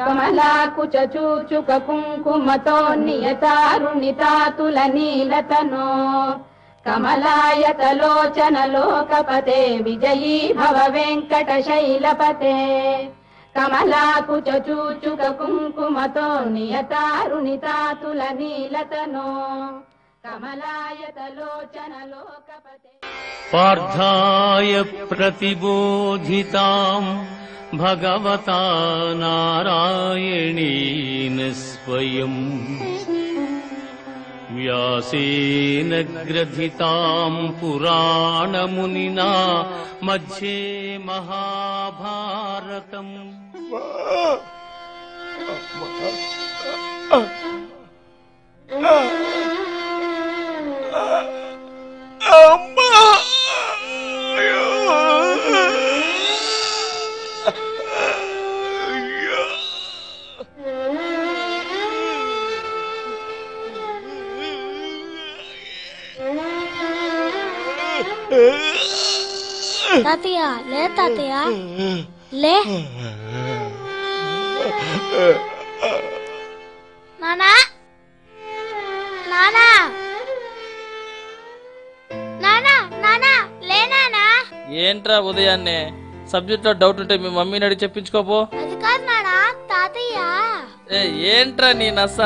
కమలాకుచ చూచుక కుంకుమతో నియతారుణితాతుల నీలతనో కమలాయతలోచన లోకపతే విజయీ భవ వెంకట శైలపతే కమలాకుచ చూచుక కుంకుమతో నియతారుణితాతుల నీలతనో కమలాయతలోచన లోకపతే पार्थाय प्रतिबोधिताम् भगवता नारायणेन स्वयम् व्यासेन ग्रथिताम् पुराणमुनिना मध्ये महाभारतम् తాతయ్య లే తాతయ్య లే నానా నానా నానా నానా లే నానా ఏంట్రా ఉదయాన్నే సబ్జెక్ట్ లో డౌట్ ఉంటే మీ మమ్మీని అడిగి చెప్పించుకోపో అది కాదు నానా తాతయ్య ఏ ఏంట్రా నీ నస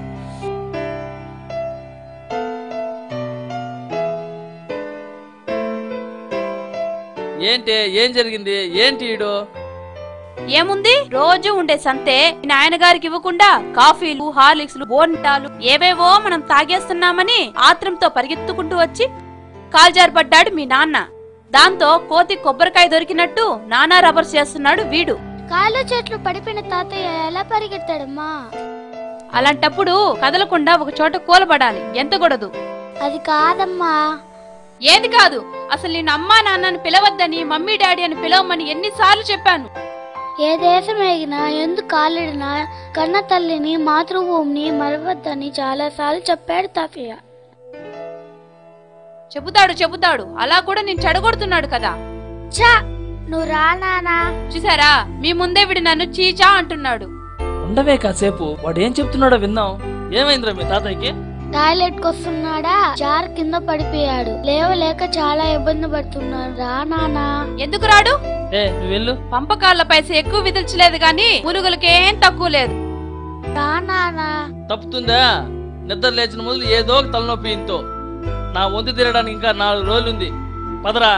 ఏంటి ఏం జరిగింది ఏంటి ఈడు ఏముంది రోజు ఉండే సంతే మీ నాయనగారికి ఇవ్వకుండా కాఫీలు హార్లిక్స్లు బోన్టాలు ఏవేవో మనం తాగేస్తున్నామని ఆత్రంతో పరిగెత్తుకుంటూ వచ్చి కాల్జారిపడ్డాడు మీ నాన్న దాంతో కోతి కొబ్బరికాయ దొరికినట్టు నానా రబర్స్ చేస్తున్నాడు వీడు కాళ్ళు చెట్లు పడిపోయిన తాతయ్య ఎలా పరిగెత్తాడమ్మా అలాంటప్పుడు కదలకుండా ఒక చోట కూలబడాలి ఎంతకూడదు అది కాదమ్మా ఏది కాదు అసలు నేను అమ్మా నాన్నని పిలవద్దని మమ్మీ డాడీ అని పిలవమని ఎన్నిసార్లు చెప్పాను ఏ దేశం ఎగినా ఎందుకు కాలిడినా కన్న తల్లిని మాతృభూమిని మరవద్దని చాలా సార్లు చెప్పాడు తాతయ్య చెబుతాడు చెబుతాడు అలా కూడా నేను చెడగొడుతున్నాడు కదా చా నువ్వు రా నానా చూసారా మీ ముందే వీడు నన్ను చీచా అంటున్నాడు ఉండవే కాసేపు వాడు ఏం చెప్తున్నాడో విందాం ఏమైందిరా మీ తాతయ్యకి టాయిలెట్ కి వస్తున్నాడా జార్ కింద పడిపోయాడు లేవలేక చాలా ఇబ్బంది పడుతున్నాడు రా నానా ఎందుకు రాడు ఏ నువ్వు వెళ్ళు పంపకాల పైస ఎక్కువ విదిల్చలేదు గాని ములుగులకేం తక్కువ లేదు రా నానా తప్పుతుందా నిద్ర లేచిన మొదలు ఏదో ఒక తలనొప్పి ఇంతో నా వంతు తిరగడానికి ఇంకా నాలుగు రోజులుంది పదరా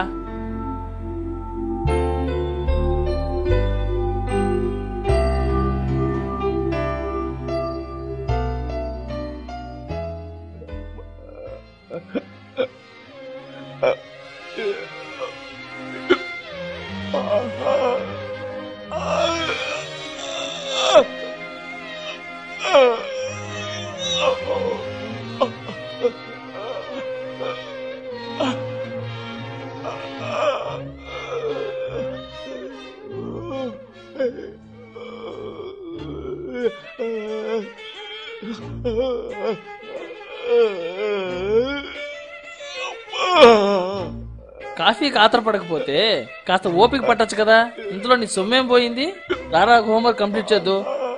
కాఫీకి ఆత్రపడకపోతే కాస్త ఓపిక పట్టొచ్చు కదా ఇందులో నీ సొమ్మేం పోయింది రారా హోంవర్క్ కంప్లీట్ చేద్దు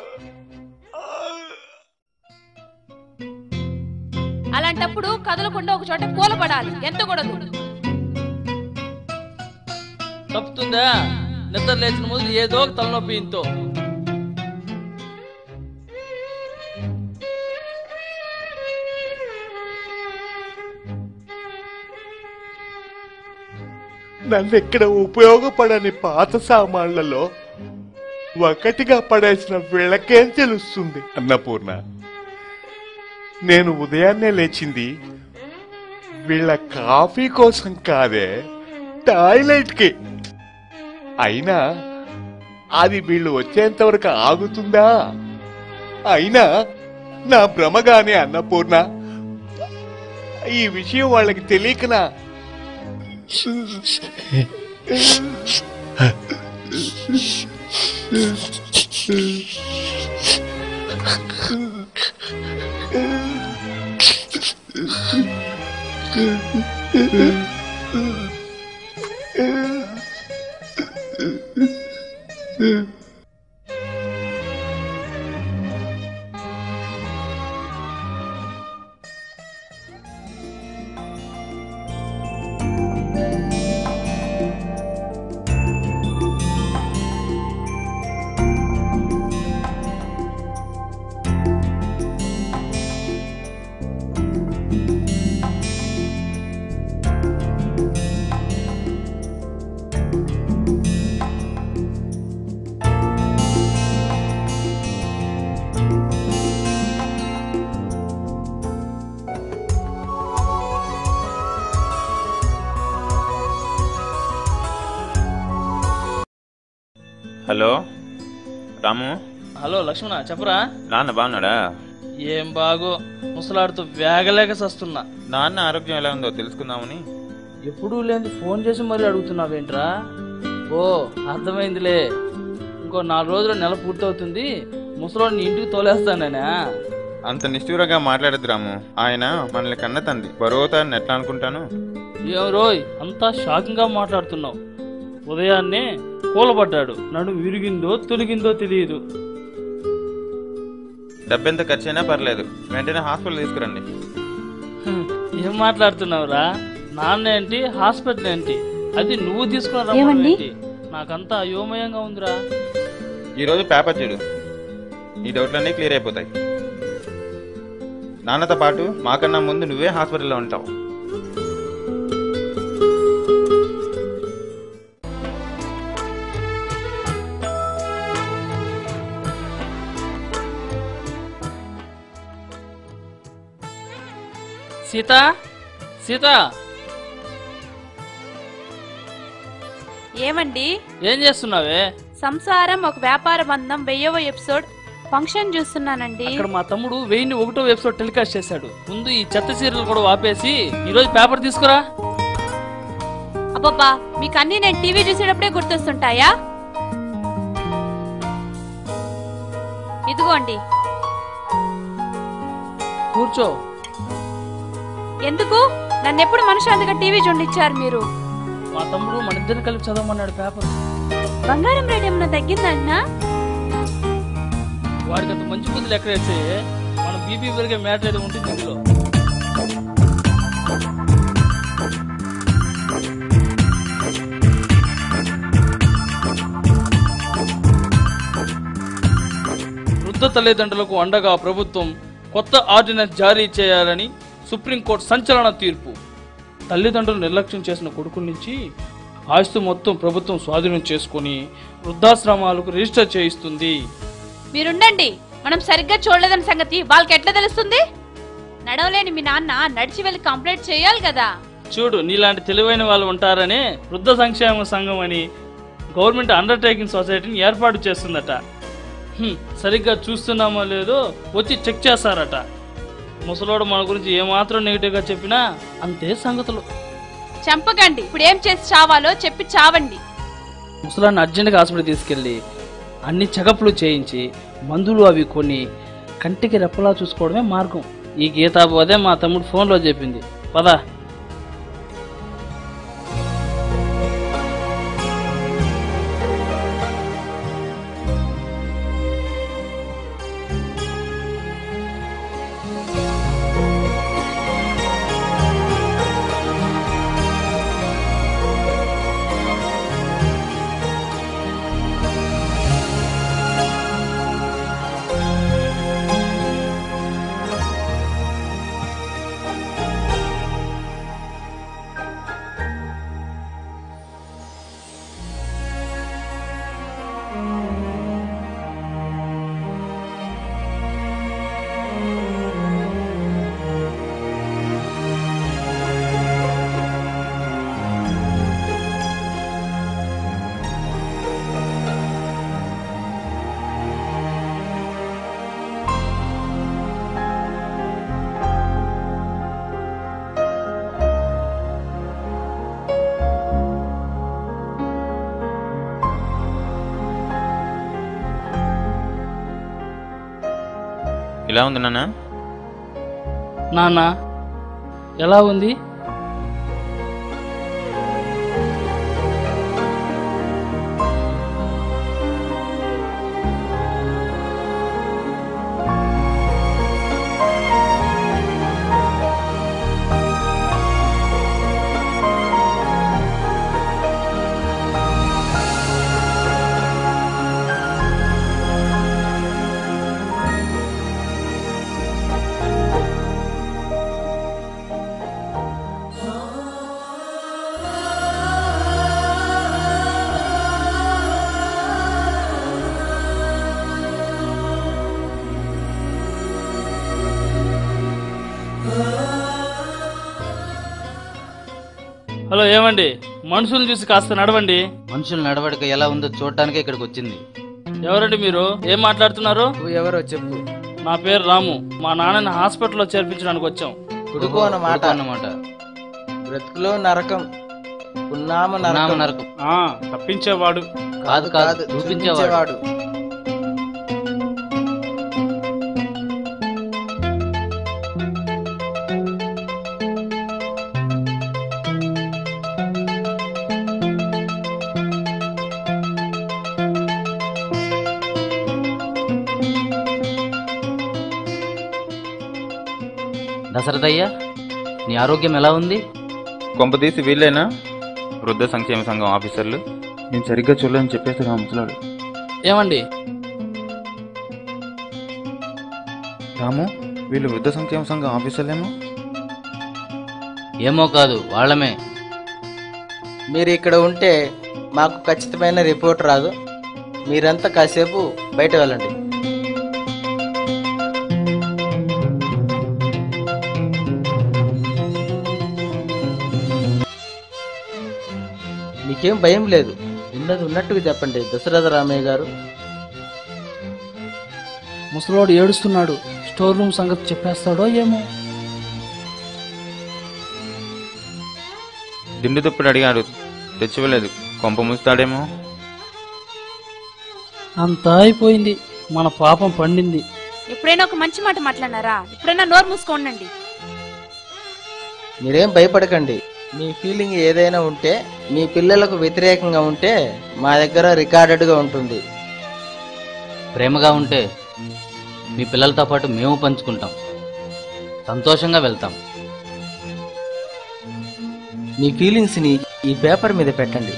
అలాంటప్పుడు కదలకుండా ఒక చోట కూలబడాలి ఎంతకూడదు తప్పుతుందా నిద్ర లేచిన మొదలు ఏదో ఒక తలనొప్పి ఇంతో నన్ను ఇక్కడ ఉపయోగపడని పాత సామాన్లలో ఒకటిగా పడేసిన వీళ్ళకేం తెలుస్తుంది అన్నపూర్ణ నేను ఉదయాన్నే లేచింది వీళ్ళ కాఫీ కోసం కాదే టాయిలెట్కి అయినా అది వీళ్ళు వచ్చేంత వరకు ఆగుతుందా అయినా నా భ్రమగానే అన్నపూర్ణ ఈ విషయం వాళ్ళకి తెలియకనా హలో రాము హలో లక్ష్మణ చెప్పరా నాన్న బాగున్నాడా ఏం బాగో ముసలాడుతూ వేగలేక సస్తున్నా నాన్న ఆరోగ్యం ఎలా ఉందో తెలుసుకుందామని ఎప్పుడూ లేని ఫోన్ చేసి మరీ అడుగుతున్నావేంట్రా ఓ అర్థమైందిలే ఇంకో నాలుగు రోజులు నెల పూర్తవుతుంది ముసలోడిని ఇంటికి తోలేస్తానేనా అంత నిష్ఠూరంగా మాట్లాడద్దు రాము ఆయన మనల్ని కన్న తండ్రి బరువుతారని ఎట్లా అనుకుంటాను ఏం రోయ్ అంతా షాకింగ్ గా మాట్లాడుతున్నావు ఉదయాన్నే కూలబడ్డాడు నడు విరిగిందో తొలిగిందో తెలియదు డబ్బెంత ఖర్చైనా పర్లేదు వెంటనే హాస్పిటల్ తీసుకురండి హ్మ్, ఏం మాట్లాడుతున్నావురా నాన్న ఏంటి హాస్పిటల్ ఏంటి అది నువ్వు తీసుకున్న రమ్మడం ఏమండి? ఏంటి నాకంతా అయోమయంగా ఉందిరా ఈరోజు పేపర్ చూడు ఈ డౌట్లన్నీ క్లియర్ అయిపోతాయి నాన్నతో పాటు మాకన్నా ముందు నువ్వే హాస్పిటల్లో ఉంటావు సీత సీత ఏమండి ఏం చేస్తున్నావే సంసారం ఒక వ్యాపార బంధం వెయ్యవ ఎపిసోడ్ ఫంక్షన్ చూస్తున్నానండి అక్కడ మా తమ్ముడు వెయ్యిని ఒకటో ఎపిసోడ్ టెలికాస్ట్ చేశాడు ముందు ఈ చెత్త సీరియల్ కూడా ఆపేసి ఈ రోజు పేపర్ తీసుకురా అబ్బబ్బా మీకు అన్ని నేను టీవీ చూసేటప్పుడే గుర్తొస్తుంటాయా ఇదిగోండి కూర్చో ఎందుకు నన్ను ఎప్పుడు మనశ్శాంతిగా టీవీ చూడనిచ్చారు మీరు మా తమ్ముడు మన ఇద్దరిని కలిపి చదవమన్నాడు పేపర్ బంగారం రేట్ ఏమన్నా తగ్గిందన్నా వాడికి అంత మంచి బుద్ధులు ఎక్కడ వేస్తే మన బీపీ పెరిగే మ్యాటర్ ఏదో ఉంటుంది ఇందులో వృద్ధ తల్లిదండ్రులకు అండగా ప్రభుత్వం కొత్త ఆర్డినెన్స్ జారీ చేయాలని సుప్రీంకోర్టు సంచలన తీర్పు తల్లిదండ్రులు నిర్లక్ష్యం చేసిన కొడుకుల నుంచి ఆస్తి మొత్తం ప్రభుత్వం స్వాధీనం చేసుకొని వృద్ధాశ్రమాలకు రిజిస్టర్ చేయిస్తుంది మీరుండండి మనం సరిగ్గా చూడలేదని సంగతి వాళ్ళకి ఎట్లా తెలుస్తుంది నడవలేని మీ నాన్న నడిచి వెళ్ళి కంప్లైంట్ చేయాలి కదా చూడు నీలాంటి తెలివైన వాళ్ళు ఉంటారనే వృద్ధ సంక్షేమ సంఘం అని గవర్నమెంట్ అండర్టేకింగ్ సొసైటీని ఏర్పాటు చేస్తుందట హ్మ్, సరిగ్గా చూస్తున్నామో లేదో వచ్చి చెక్ చేస్తారట ముసలోడు మన గురించి ఏమాత్రం నెగిటివ్గా చెప్పినా అంతే సంగతులు చంపకండి ఇప్పుడు ఏం చేసి చావాలో చెప్పి చావండి ముసలాన్ని అర్జెంట్గా హాస్పిటల్ తీసుకెళ్ళి అన్ని చెకప్లు చేయించి మందులు అవి కొన్ని కంటికి రెప్పలా చూసుకోవడమే మార్గం ఈ గీతాబోధే మా తమ్ముడు ఫోన్లో చెప్పింది పదా ఇలా ఉంది నాన్న నాన్న ఎలా ఉంది హలో ఏమండి మనుషుల్ని చూసి కాస్త నడవండి మనుషుల నడవడిక ఎలా ఉందో చూడటానికే ఇక్కడికి వచ్చింది ఎవరండి మీరు ఏం మాట్లాడుతున్నారు నువ్వు ఎవరో చెప్పు నా పేరు రాము మా నాన్నని హాస్పిటల్లో చేర్పించడానికి వచ్చాం కొడుకు అన్నమాట కొడుకు అన్నమాట బ్రతుకులో నరకం ఉన్నామ నామ నరకం నరకం ఆ తప్పించేవాడు కాదు కాదు చూపించేవాడు దశరథయ్య నీ ఆరోగ్యం ఎలా ఉంది కొంపదీసి వీళ్ళేనా వృద్ధ సంక్షేమ సంఘం ఆఫీసర్లు నేను సరిగ్గా చూడలేని చెప్పేసి రా ముసలాడు ఏమండి రాము వీళ్ళు వృద్ధ సంక్షేమ సంఘం ఆఫీసర్లేమో ఏమో కాదు వాళ్ళమే మీరు ఇక్కడ ఉంటే మాకు ఖచ్చితమైన రిపోర్ట్ రాదు మీరంతా కాసేపు బయట వెళ్ళండి మీకేం భయం లేదు ఉన్నది ఉన్నట్టుగా చెప్పండి దశరథ రామయ్య గారు ముసలోడు ఏడుస్తున్నాడు స్టోర్ రూమ్ సంగతి చెప్పేస్తాడో ఏమో దిండు దుప్పుడు అడిగాడు తెచ్చివ్వలేదు కొంప ముస్తాడేమో అంతా అయిపోయింది మన పాపం పండింది ఎప్పుడైనా ఒక మంచి మాట మాట్లాడినారా ఇప్పుడైనా నోరు మూసుకోండి మీరేం భయపడకండి మీ ఫీలింగ్ ఏదైనా ఉంటే మీ పిల్లలకు వ్యతిరేకంగా ఉంటే మా దగ్గర రికార్డెడ్గా ఉంటుంది ప్రేమగా ఉంటే మీ పిల్లలతో పాటు మేము పంచుకుంటాం సంతోషంగా వెళ్తాం మీ ఫీలింగ్స్ని ఈ పేపర్ మీద పెట్టండి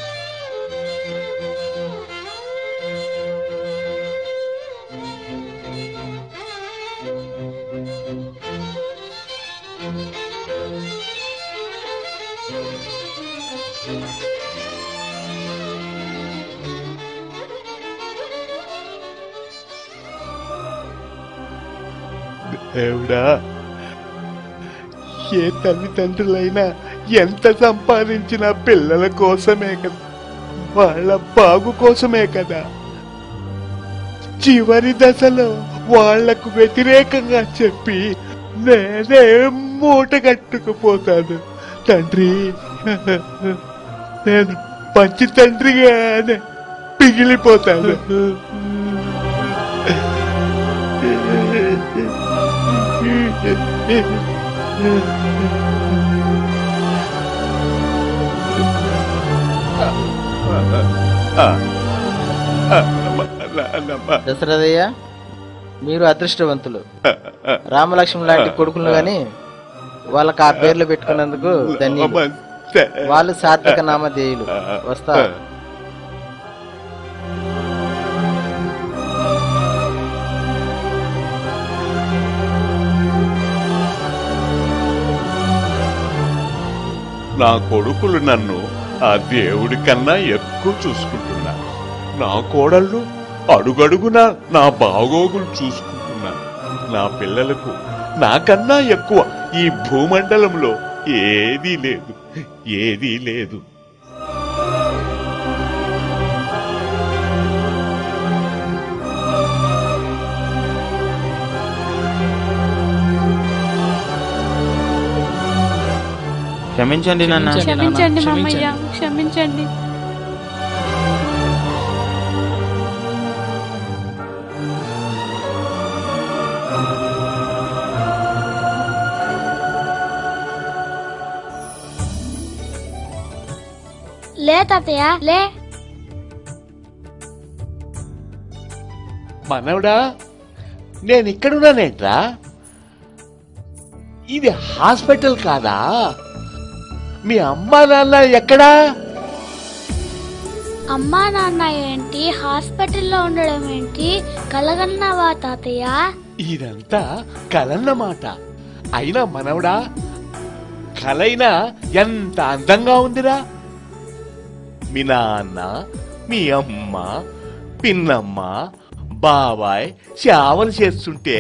దేవుడా ఏ తల్లిదండ్రులైనా ఎంత సంపాదించినా పిల్లల కోసమే కదా వాళ్ళ బాగు కోసమే కదా చివరి దశలో వాళ్లకు వ్యతిరేకంగా చెప్పి నేనే మూట కట్టుకుపోతాను తండ్రి నేను పంచి తండ్రిగానే పిగిలిపోతాను దశరథయ్య మీరు అదృష్టవంతులు రామలక్ష్మణ్ లాంటి కొడుకులు గాని వాళ్ళకి ఆ పేర్లు పెట్టుకున్నందుకు ధన్యులు వాళ్ళు సార్థక నామధేయులు వస్తా నా కొడుకులు నన్ను ఆ దేవుడి కన్నా ఎక్కువ చూసుకుంటున్నా నా కోడళ్ళు అడుగడుగునా నా బాగోగులు చూసుకుంటున్నా నా పిల్లలకు నాకన్నా ఎక్కువ ఈ భూమండలంలో ఏదీ లేదు ఏదీ లేదు క్షమించండి నాన్న క్షమించండి మామయ్య క్షమించండి లే తాతయ్య లే మనవడా నేను ఇక్కడున్నానేంట్రా ఇది హాస్పిటల్ కాదా మీ అమ్మా నాన్న ఎక్కడా అమ్మా నాన్న ఏంటి హాస్పిటల్లో ఉండడం ఏంటి కలగన్నావా తాతయ్య ఇదంతా కలన్నమాట అయినా మనవడా కలైనా ఎంత అందంగా ఉందిరా మీ నాన్న మీ అమ్మ పిన్నమ్మ బాబాయ్ సేవలు చేస్తుంటే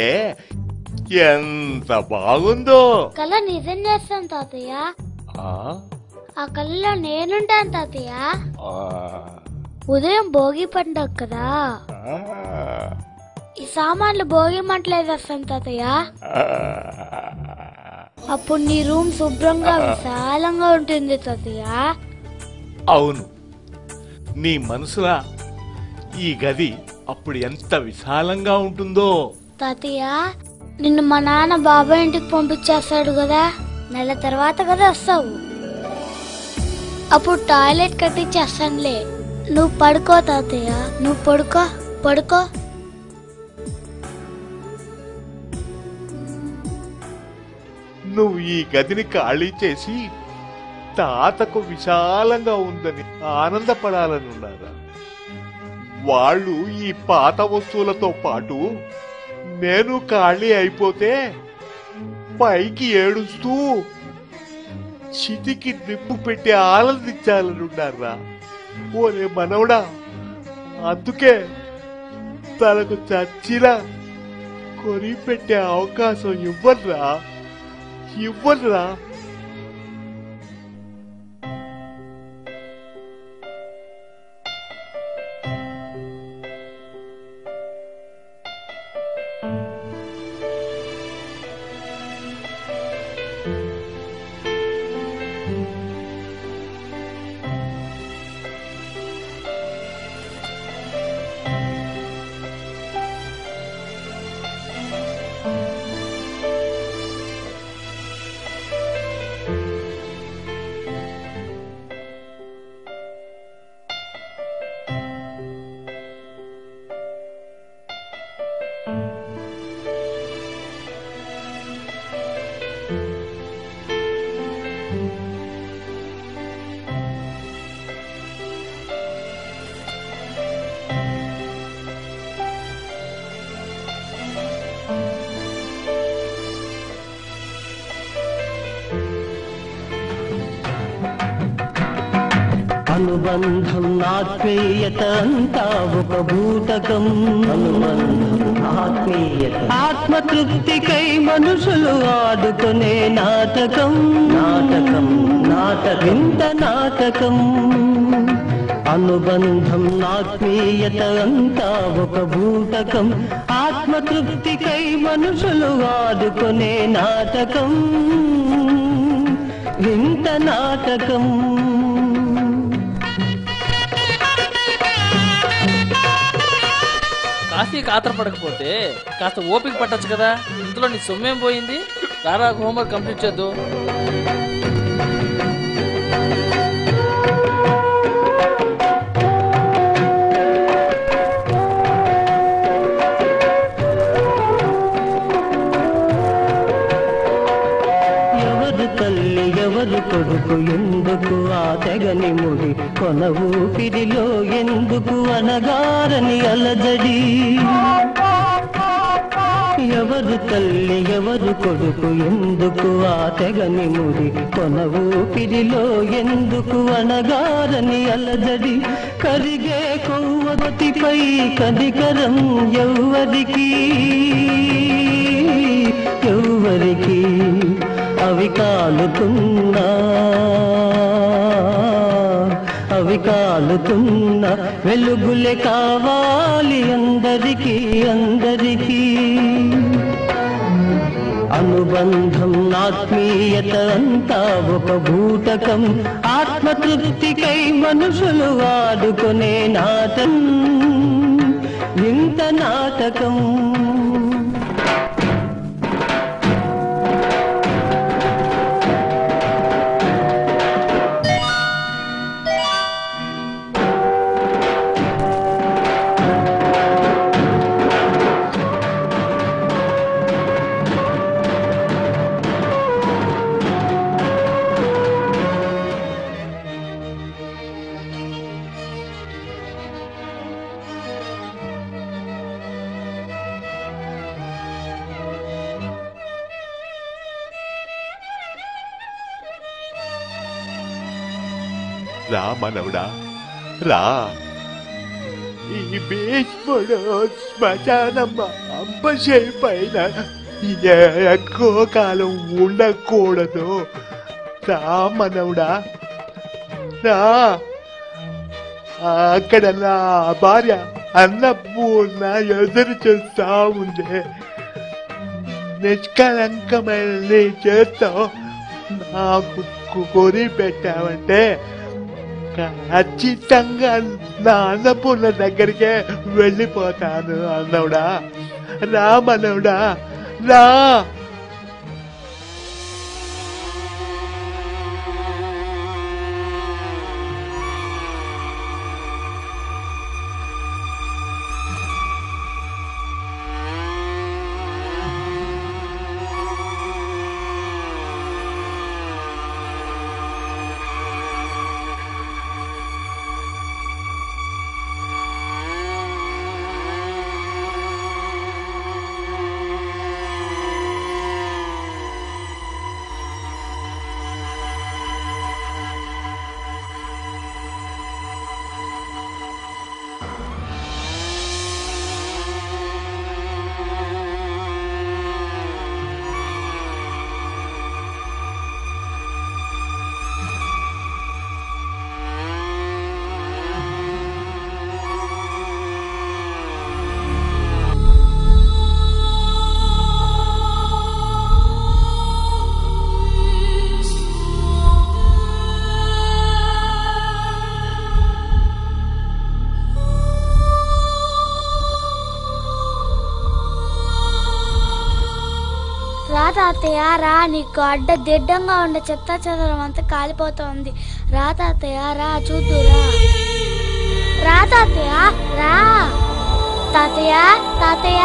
ఎంత బాగుందో కల నిజం చేస్తాం తాతయ్య ఆ ఆ కళ్ళలో నేనుంటాను తాతయ్య ఆ, ఉదయం భోగి పండుగ కదా ఆ, ఈ సామాన్లు భోగి మంటలు వేసేస్తాను తాతయ్య ఆ. అప్పుడు నీ రూమ్ శుభ్రంగా విశాలంగా ఉంటుంది తాతయ్య అవును నీ మనసులా ఈ గది అప్పుడు ఎంత విశాలంగా ఉంటుందో తాతయ్య నిన్ను మా నాన్న బాబాయ్ ఇంటికి పంపించేస్తాడు కదా నెల తర్వాత కదా వస్తావు అప్పుడు టాయిలెట్ కట్టించేస్తానులే నువ్వు పడుకో తాతయ్య నువ్వు పడుకో పడుకో నువ్వు ఈ గదిని ఖాళీ చేసి తాతకు విశాలంగా ఉందని ఆనందపడాలని ఉన్నారా వాళ్ళు ఈ పాత వస్తువులతో పాటు నేను ఖాళీ అయిపోతే పైకి ఏడుస్తూ చితికి నిప్పు పెట్టి ఆనందించాలని ఉన్నారా ఓరే మనవడా అందుకే తనకు చచ్చినా కొని పెట్టే అవకాశం ఇవ్వర్రా ఇవ్వర్రా అనుబంధం ఆత్మీయత అంతా ఒక భూతకం ఆత్మీయత ఆత్మతృప్తికై మనుషులు ఆడుకునే నాటకం నాటకం నాటకం ఇంత నాటకం అనుబంధం ఆత్మీయత అంతా ఒక భూతకం ఆత్మతృప్తికై మనుషులు ఆడుకునే నాటకం ఇంత నాటకం కాఫీ కాతరపడకపోతే కాస్త ఓపిక పట్టొచ్చు కదా ఇందులో నీ సొమ్మేం పోయింది రారా హోంవర్క్ కంప్లీట్ చేద్దు ఎవరు తల్లి ఎవరు కొడుకు ఎందుకు ఆ తెగని ముడి కొన ఊపిరిలో ఎందుకు అనగారని అలజడి ఎవరు తల్లి ఎవరు కొడుకు ఎందుకు ఆ తెగని ముడి కొన ఊపిరిలో ఎందుకు అనగారని అలజడి కరిగే కొవ్వొతిపై కదికరం ఎవ్వరికి ఎవ్వరికి అవి కాలుతున్నా అవి కాలుతున్న వెలుగులే కావాలి అందరికీ అందరికీ అనుబంధం ఆత్మీయత అంతా ఒక భూతకం ఆత్మతృప్తికై మనుషులు వాడుకునే నాటం ఇంత నాటకం రా మనవడా రా ఈ భీష్ముడు శ్మశానమ్మ అంబశై పైన ఎక్కువ కాలం ఉండకూడదు రా మనవడా రా అక్కడ నా భార్య అన్నపూర్ణ ఎదురు చూస్తా ఉంది నిష్కలంకమైన నీ చేత్తో నాకు కొరి పెట్టావంటే ఖచ్చితంగా నా అన్నపూర్ణ దగ్గరికే వెళ్ళిపోతాను అన్నవుడా రా మనవుడా రా రా తాతయ్య రా నీకు అడ్డ దిడ్డంగా ఉండే చెత్త చెదరం అంతా కాలిపోతోంది రా తాతయ్య రా చూద్దురా రా తాతయ్య రా తాతయ్య తాతయ్య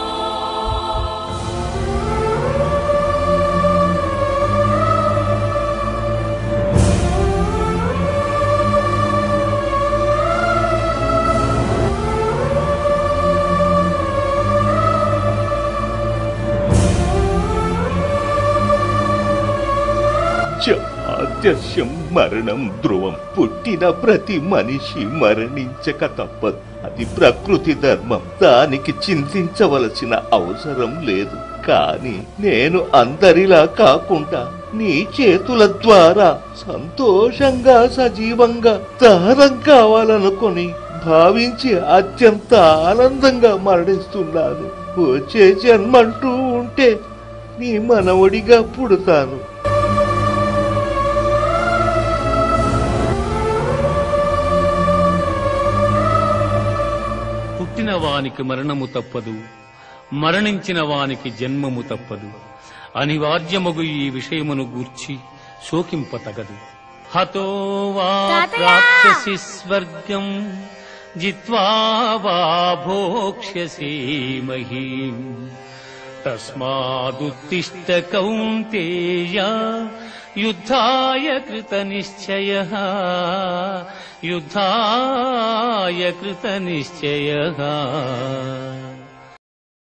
జాత్యస్యం మరణం ధ్రువం పుట్టిన ప్రతి మనిషి మరణించక తప్పదు అది ప్రకృతి ధర్మం దానికి చింతించవలసిన అవసరం లేదు కానీ నేను అందరిలా కాకుండా నీ చేతుల ద్వారా సంతోషంగా సజీవంగా దహనం కావాలనుకొని భావించి అత్యంత ఆనందంగా మరణిస్తున్నాను వచ్చే జన్మంటూ ఉంటే నీ మనవడిగా పుడతాను పుట్టిన వానికి మరణము తప్పదు మరణించిన వానికి జన్మము తప్పదు అనివార్యమగు ఈ విషయమును గూర్చి శోకింప తగదు హతో వా ప్రాప్స్యసి స్వర్గం జిత్వా వా భోక్ష్యసి మహీం తస్మాదుత్తిష్ట కౌంతేయ యుద్ధాయ కృత నిశ్చయ యుద్ధాయ కృత నిశ్చయ